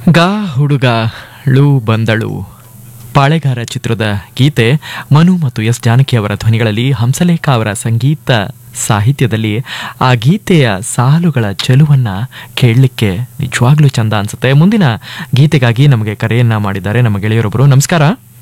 ಗಾ ಹುಡುಗ ಳು ಬಂದಳು ಪಾಳೆಗಾರ ಚಿತ್ರದ ಗೀತೆ ಮನು ಮತ್ತು ಎಸ್ ಜಾನಕಿ ಅವರ ಧ್ವನಿಗಳಲ್ಲಿ ಹಂಸಲೇಖ ಅವರ ಸಂಗೀತ ಸಾಹಿತ್ಯದಲ್ಲಿ ಆ ಗೀತೆಯ ಸಾಲುಗಳ ಚೆಲುವನ್ನ ಕೇಳಲಿಕ್ಕೆ ನಿಜವಾಗ್ಲೂ ಚಂದ ಅನ್ಸುತ್ತೆ ಮುಂದಿನ ಗೀತೆಗಾಗಿ ನಮಗೆ ಕರೆಯನ್ನ ಮಾಡಿದ್ದಾರೆ ನಮ್ಮ ಗೆಳೆಯರೊಬ್ಬರು ನಮಸ್ಕಾರ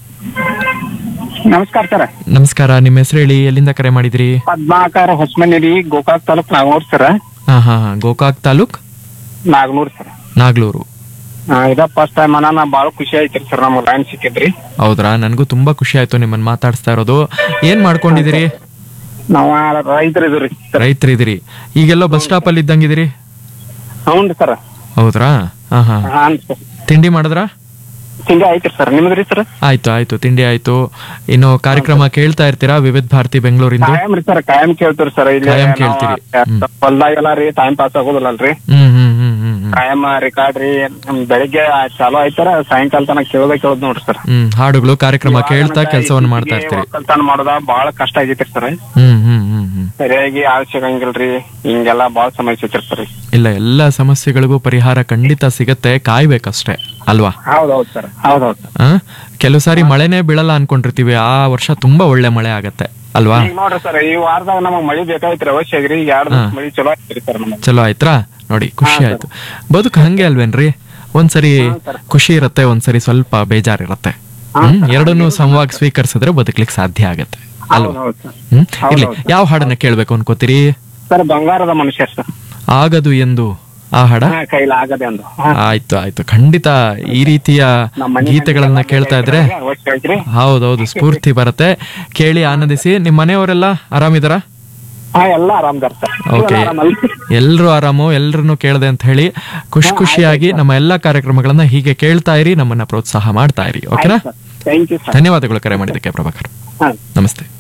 ನಮಸ್ಕಾರ ಸರ್ ನಮಸ್ಕಾರ ನಿಮ್ಮ ಹೆಸರು ಹೇಳಿ ಎಲ್ಲಿಂದ ಕರೆ ಮಾಡಿದ್ರಿ ಪದ್ಮಾಕಾರ ಹೊಸಮನೇರಿ ಗೋಕಾಕ್ ತಾಲೂಕ್ ನಾಗನೂರ್ ಸರ್ ಹಾ ಹಾ ಹಾ ಗೋಕಾಕ್ ತಾಲೂಕ್ ನಾಗನೂರ್ ಸರ್ ನಾಗ್ಲೂರು ಇದ ಫಸ್ಟ್ ಟೈಮ್ ಅನ್ನ ನಾ ಬಾಳ ಖುಷಿ ಐತ್ರಿ ಸರ್ ನಮ್ಗೆ ಲೈನ್ ಸಿಕ್ಕಿದ್ರಿ ಹೌದ್ರಾ ನನಗೂ ತುಂಬಾ ಖುಷಿ ಆಯ್ತು ನಿಮ್ಮನ್ನ ಮಾತಾಡಿಸ್ತಾ ಇರೋದು ಏನ್ ಮಾಡ್ಕೊಂಡಿದ್ದೀರಿ ನಾವ ರೈತರು ಇದ್ರಿ ಸರ್ ರೈತರಿದ್ದೀರಿ ಈಗೆಲ್ಲೋ ಬಸ್ ಸ್ಟಾಪ್ ಅಲ್ಲಿ ಇದ್ದಂಗಿದ್ದೀರಿ ಹ್ಞೂ ಸರ್ ಹೌದ್ರಾ ಹಾ ಹಾ ಹಾನ್ ಸರ್ ತಿಂಡಿ ಮಾಡಿದ್ರಾ ತಿಂಡಿ ಐತ್ರಿ ಸರ್ ನಿಮ್ದ್ರಿ ಸರ್ ಆಯ್ತು ಆಯ್ತು ತಿಂಡಿ ಆಯ್ತು ಇನ್ನು ಕಾರ್ಯಕ್ರಮ ಕೇಳ್ತಾ ಇರ್ತೀರಾ ವಿವಿಧ ಭಾರತಿ ಬೆಂಗಳೂರಿಂದ ಕಾಯಂ ರೀ ಸರ್ ಕಾಯಂ ಕೇಳ್ತೀರಿ ಸರ್ ಇಲ್ಲಿ ಕಾಯಂ ಕೇಳ್ತೀರಿ. ಹ್ಮ್. ಹೊಲ್ದಾಗೆಲ್ಲ ರೀ ಟೈಮ್ ಪಾಸ್ ಆಗೋದಿಲ್ಲಲ್ರಿ ಹ್ಮ್ ಹ್ಮ್ ಹ್ಮ್ ಹ್ಮ್ ಹ್ಮ್ ಕಾಯಂ ರೆಕಾರ್ಡ್ ರೀ ನಮ್ ಬೆಳಿಗ್ಗೆ ಚಾಲೂ ಆಯ್ತಾರ ಸಾಯಂಕಾಲ ತನಕ ಕೇಳೋದೇ ಕೇಳೋದ್ ನೋಡ್ರಿ ಸರ್ ಹ್ಮ್ ಹಾಡುಗಳು ಕಾರ್ಯಕ್ರಮ ಕೇಳ್ತಾ ಕೆಲಸವನ್ನು ಮಾಡ್ತಾ ಇರ್ತೀರಿ ಒಕ್ಕಲ್ತನ ಮಾಡೋದ ಬಾಳ ಕಷ್ಟ ಆಗೈತ್ರಿ ಸರ್ ಹ್ಮ್ ಹ್ಮ್ ಹ್ಮ್ ಹ್ಮ್ ಸರಿಯಾಗಿ ಆಳ್ ಸಿಗಂಗಿಲ್ರಿ ಹಿಂಗೆಲ್ಲ ಬಾಳ ಸಮಸ್ಯೆ ಐತ್ರಿ ಇಲ್ಲ ಎಲ್ಲ ಸಮಸ್ಯೆಗಳಿಗೂ ಪರಿಹಾರ ಖಂಡಿತ ಸಿಗತ್ತೆ ಕಾಯ್ಬೇಕಷ್ಟೇ ಅಲ್ವಾ ಹೌದೌದು ಸರ್ ಹೌದೌದು ಸರ್ ಆ? ಕೆಲವು ಸಾರಿ ಮಳೆನೇ ಬೀಳಲ್ಲ ಅನ್ಕೊಂಡಿರ್ತೀವಿ ಆ ವರ್ಷ ತುಂಬಾ ಒಳ್ಳೆ ಮಳೆ ಆಗತ್ತೆ ಅಲ್ವಾ ಈಗ ನೋಡ್ರಿ ಸರ್ ಈ ವಾರದಾಗ ನಮಗ್ ಮಳಿ ಬೇಕಾಯ್ತ್ರಿ ಅವಶ್ಯ ಆಗ್ರಿ ಈಗ ಎರಡು ದಿವಸ ಮಳಿ ಚಲೋ ಐತ್ರಿ ಸರ್ ನಮಗ್ ಚಲೋ ಆಯ್ತಾ ನೋಡಿ ಖುಷಿ ಆಯ್ತು ಬದುಕು ಹಂಗೆ ಅಲ್ವೇನ್ರಿ ಒಂದ್ಸರಿ ಖುಷಿ ಇರತ್ತೆ ಒಂದ್ಸರಿ ಸ್ವಲ್ಪ ಬೇಜಾರಿರತ್ತೆ ಹ್ಮ್ ಎರಡನ್ನೂ ಸಮವಾಗಿ ಸ್ವೀಕರಿಸಿದ್ರೆ ಬದುಕ್ಲಿಕ್ಕೆ ಸಾಧ್ಯ ಆಗತ್ತೆ ಅಲ್ವಾ ಹೌದು ಸರ್ ಹ್ಮ್ ಇರ್ಲಿ ಯಾವ ಹಾಡನ್ನ ಕೇಳ್ಬೇಕು ಅನ್ಕೋತೀರಿ ಸರ್ ಬಂಗಾರದ ಮನುಷ್ಯ ಸರ್ ಆಗದು ಎಂದು ಆ ಹಾಡ ಹಾ ಕೈಲ ಆಗದೆ ಅಂದು ಹಾ. ಆಯ್ತು ಆಯ್ತು ಖಂಡಿತ ಈ ರೀತಿಯ ನಮ್ಮ ಮನೆ ಗೀತೆಗಳನ್ನ ಕೇಳ್ತಾ ಇದ್ರೆ ಅವಶ್ಯ ಐತ್ರಿ ಹೌದೌದು ಸ್ಫೂರ್ತಿ ಬರುತ್ತೆ ಕೇಳಿ ಆನಂದಿಸಿ ನಿಮ್ ಮನೆಯವರೆಲ್ಲ ಆರಾಮಿದಾರ ಹಾ ಎಲ್ಲ ಆರಾಮ್ದಾರ ಸರ್ ಓಕೆ ಎಲ್ರು ಆರಾಮು ಎಲ್ರನ್ನು ಕೇಳದೆ ಅಂತ ಹೇಳಿ ಖುಷಿ ಖುಷಿಯಾಗಿ ನಮ್ಮ ಎಲ್ಲಾ ಕಾರ್ಯಕ್ರಮಗಳನ್ನ ಹೀಗೆ ಕೇಳ್ತಾ ಇರಿ ನಮ್ಮನ್ನ ಪ್ರೋತ್ಸಾಹ ಮಾಡ್ತಾ ಇರಿ ಓಕೆನಾ ಥ್ಯಾಂಕ್ ಯು ಸರ್ ಧನ್ಯವಾದಗಳು ಕರೆ ಮಾಡಿದ್ದಕ್ಕೆ ಪ್ರಭಾಕರ್ ಹಾ ನಮಸ್ತೆ